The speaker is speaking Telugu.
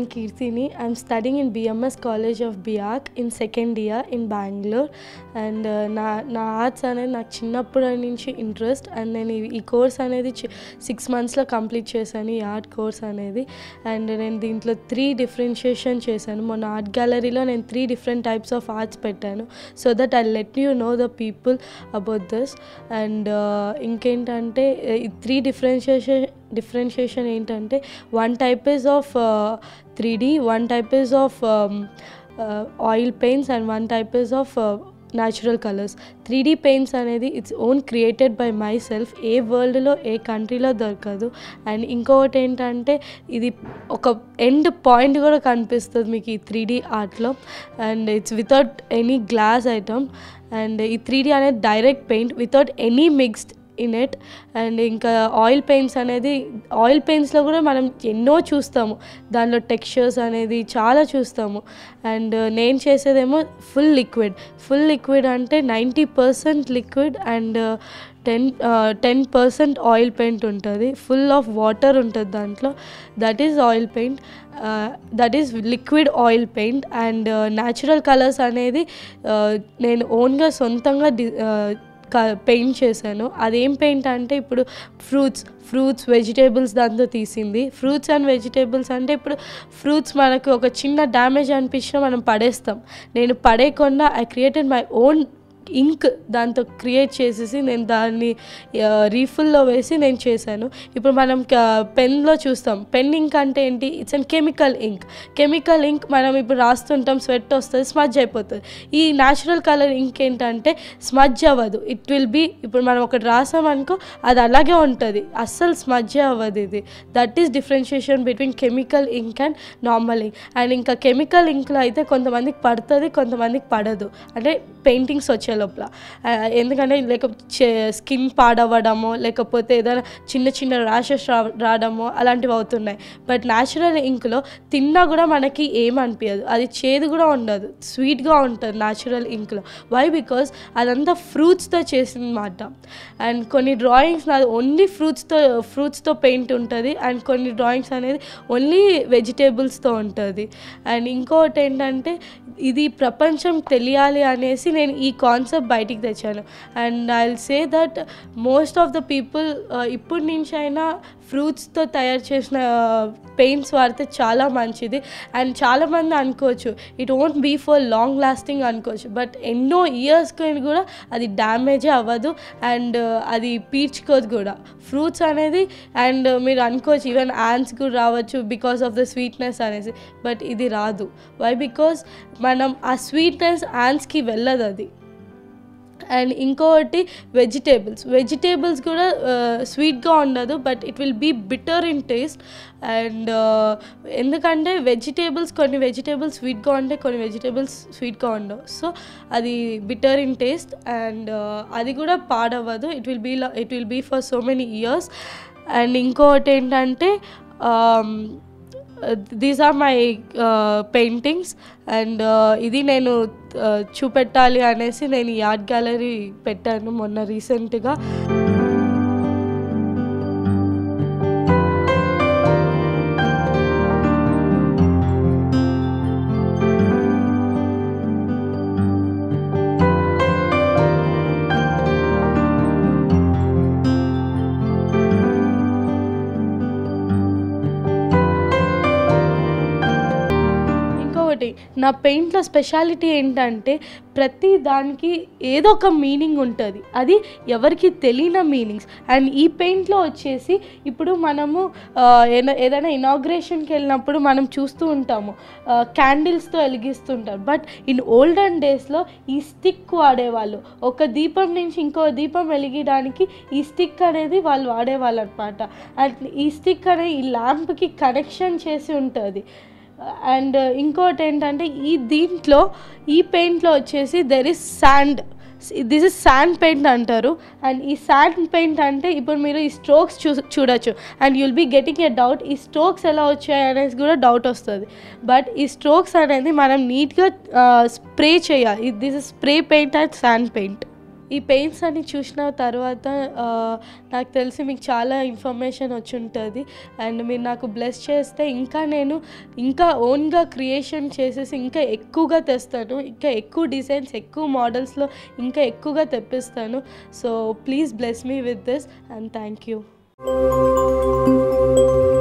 కీర్తిని I am studying in BMS college of బియాక్ in second year in Bengaluru and నా నా ఆర్ట్స్ అనేది నాకు చిన్నప్పటి నుంచి ఇంట్రెస్ట్ అండ్ నేను ఈ- ఈ కోర్స్ అనేది సిక్స్ మంత్స్లో కంప్లీట్ చేశాను ఈ ఆర్ట్ కోర్స్ అనేది అండ్ నేను దీంట్లో త్రీ డిఫరెన్షియేషన్ చేశాను మొన్న ఆర్ట్ గ్యాలరీలో నేను three different types of arts పెట్టాను so that I let you know the people about this and ఇంకేంటంటే ఈ త్రీ డిఫరెన్షియేషన్ డిఫరెన్షియేషన్ ఏంటంటే one type is of three D one type is of oil paints and one type is of natural colours three D paints అనేది its own created by myself ఏ వరల్డ్లో ఏ కంట్రీలో దొరకదు అండ్ ఇంకొకటి ఏంటంటే ఇది ఒక ఎండ్ పాయింట్ కూడా కనిపిస్తుంది మీకు ఈ త్రీ డీ ఆర్ట్లో and it's without any glass item and ఈ త్రీ డీ అనేది direct paint without any mixed in it and ఇంకా ఆయిల్ పెయింట్స్ అనేది ఆయిల్ పెయింట్స్లో కూడా మనం ఎన్నో చూస్తాము దానిలో టెక్స్చర్స్ అనేది చాలా చూస్తాము అండ్ నేను చేసేదేమో ఫుల్ లిక్విడ్ ఫుల్ లిక్విడ్ అంటే ninety percent liquid and ten ten percent oil paint ఉంటుంది ఫుల్ ఆఫ్ వాటర్ ఉంటుంది దాంట్లో that is oil paint that is liquid oil paint and natural colours అనేది uh, నేను ఓన్గా సొంతంగా డి పెయింట్ చేశాను అదేం పెయింట్ అంటే ఇప్పుడు ఫ్రూట్స్ ఫ్రూట్స్ వెజిటేబుల్స్ దాంతో తీసింది ఫ్రూట్స్ అండ్ వెజిటేబుల్స్ అంటే ఇప్పుడు ఫ్రూట్స్ మనకు ఒక చిన్న డ్యామేజ్ అనిపించినా మనం పడేస్తాం నేను పడేయకుండా I created my own ink దాంతో క్రియేట్ చేసేసి నేను దాన్ని రీఫుల్లో వేసి నేను చేశాను ఇప్పుడు మనం పెన్లో చూస్తాం పెన్ ఇంక్ అంటే ఏంటి it's an chemical ink chemical ink మనం ఇప్పుడు రాస్తుంటాం స్వెట్ వస్తుంది స్మజ్ అయిపోతుంది ఈ న్యాచురల్ కలర్ ఇంక్ ఏంటంటే స్మజ్ అవ్వదు ఇట్ విల్ బీ ఇప్పుడు మనం ఒకటి రాసామనుకో అది అలాగే ఉంటుంది అస్సలు స్మజ్ అవ్వదు ఇది that is differentiation between chemical ink and normal ink and ఇంకా కెమికల్ ఇంక్లో అయితే కొంతమందికి పడుతుంది కొంతమందికి పడదు అంటే పెయింటింగ్స్ వచ్చే లోపల ఆ, ఎందుకంటే లేక స్కిన్ పాడవ్వడమో లేకపోతే ఏదైనా చిన్న చిన్న ర్యాషెస్ రా రావడమో అలాంటివి అవుతున్నాయి బట్ న్యాచురల్ ఇంక్లో తిన్నా కూడా మనకి ఏమనిపించదు అది చేదు కూడా ఉండదు స్వీట్గా ఉంటుంది న్యాచురల్ ఇంక్లో వై బికాస్ అదంతా ఫ్రూట్స్తో చేసిందన్నమాట అండ్ కొన్ని డ్రాయింగ్స్ నాది ఓన్లీ ఫ్రూట్స్తో ఫ్రూట్స్తో పెయింట్ ఉంటుంది అండ్ కొన్ని డ్రాయింగ్స్ అనేది ఓన్లీ వెజిటేబుల్స్తో ఉంటుంది అండ్ ఇంకోటి ఏంటంటే ఇది ప్రపంచం తెలియాలి అనేసి నేను ఈ కాన్సెప్ట్ బయటికి తెచ్చాను and I will say that most of the people ఇప్పటి నుంచి అయినా ఫ్రూట్స్తో తయారు చేసిన పెయింట్స్ వాడితే చాలా మంచిది అండ్ చాలామంది అనుకోవచ్చు it won't be for long lasting అనుకోవచ్చు బట్ ఎన్నో ఇయర్స్కి కూడా అది డ్యామేజే అవ్వదు అండ్ అది పీల్చుకోదు కూడా ఫ్రూట్స్ అనేది అండ్ మీరు అనుకోవచ్చు ఈవెన్ యాన్స్ కూడా రావచ్చు బికాస్ ఆఫ్ ద స్వీట్నెస్ అనేసి బట్ ఇది రాదు వై బికాస్ మనం ఆ స్వీట్నెస్ యాన్స్కి వెళ్ళదు అది అండ్ ఇంకొకటి వెజిటేబుల్స్ వెజిటేబుల్స్ కూడా స్వీట్గా ఉండదు but it will be bitter in taste and ఎందుకంటే వెజిటేబుల్స్ కొన్ని వెజిటేబుల్స్ స్వీట్గా ఉంటాయి కొన్ని వెజిటేబుల్స్ స్వీట్గా ఉండవు సో అది బిటర్ ఇన్ టేస్ట్ అండ్ అది కూడా పాడవ్వదు it will be it will be for so many years and ఇంకొకటి ఏంటంటే these are my paintings and ఇది నేను uh, చూపెట్టాలి అనేసి నేను ఈ ఆర్ట్ గ్యాలరీ పెట్టాను మొన్న రీసెంట్గా ఇంకొకటి నా పెయింట్లో స్పెషాలిటీ ఏంటంటే ప్రతి దానికి ఏదో ఒక మీనింగ్ ఉంటుంది అది ఎవరికి తెలియని మీనింగ్స్ అండ్ ఈ పెయింట్లో వచ్చేసి ఇప్పుడు మనము ఆ, ఏన- ఏదైనా ఇనాగ్రేషన్కి వెళ్ళినప్పుడు మనం చూస్తూ ఉంటాము క్యాండిల్స్తో వెలిగిస్తుంటారు బట్ ఇన్ ఓల్డెన్ డేస్లో ఈ స్టిక్ వాడేవాళ్ళు ఒక దీపం నుంచి ఇంకో దీపం వెలిగించడానికి ఈ స్టిక్ అనేది వాళ్ళు వాడేవాళ్ళు అనమాట అండ్ ఈ స్టిక్ అనేది ఈ ల్యాంప్కి కనెక్షన్ చేసి ఉంటుంది అండ్ ఇంకోటి ఏంటంటే ఈ దీంట్లో ఈ పెయింట్లో వచ్చేసి there is sand this is sand paint అంటారు అండ్ ఈ శాండ్ పెయింట్ అంటే ఇప్పుడు మీరు ఈ స్ట్రోక్స్ చూ చూడొచ్చు and you'll be getting a doubt ఈ స్ట్రోక్స్ ఎలా వచ్చాయి అనేది కూడా డౌట్ వస్తుంది బట్ ఈ స్ట్రోక్స్ అనేది మనం నీట్గా స్ప్రే చేయాలి this is spray paint and sand paint ఈ పెయింట్స్ అన్ని చూసిన తర్వాత ఆ, నాకు తెలిసి మీకు చాలా ఇన్ఫర్మేషన్ వచ్చి ఉంటుంది అండ్ మీరు నాకు బ్లెస్ చేస్తే ఇంకా నేను ఇంకా ఓన్గా క్రియేషన్ చేసేసి ఇంకా ఎక్కువగా తెస్తాను ఇంకా ఎక్కువ డిజైన్స్ ఎక్కువ మోడల్స్లో ఇంకా ఎక్కువగా తెప్పిస్తాను so please bless me with this and thank you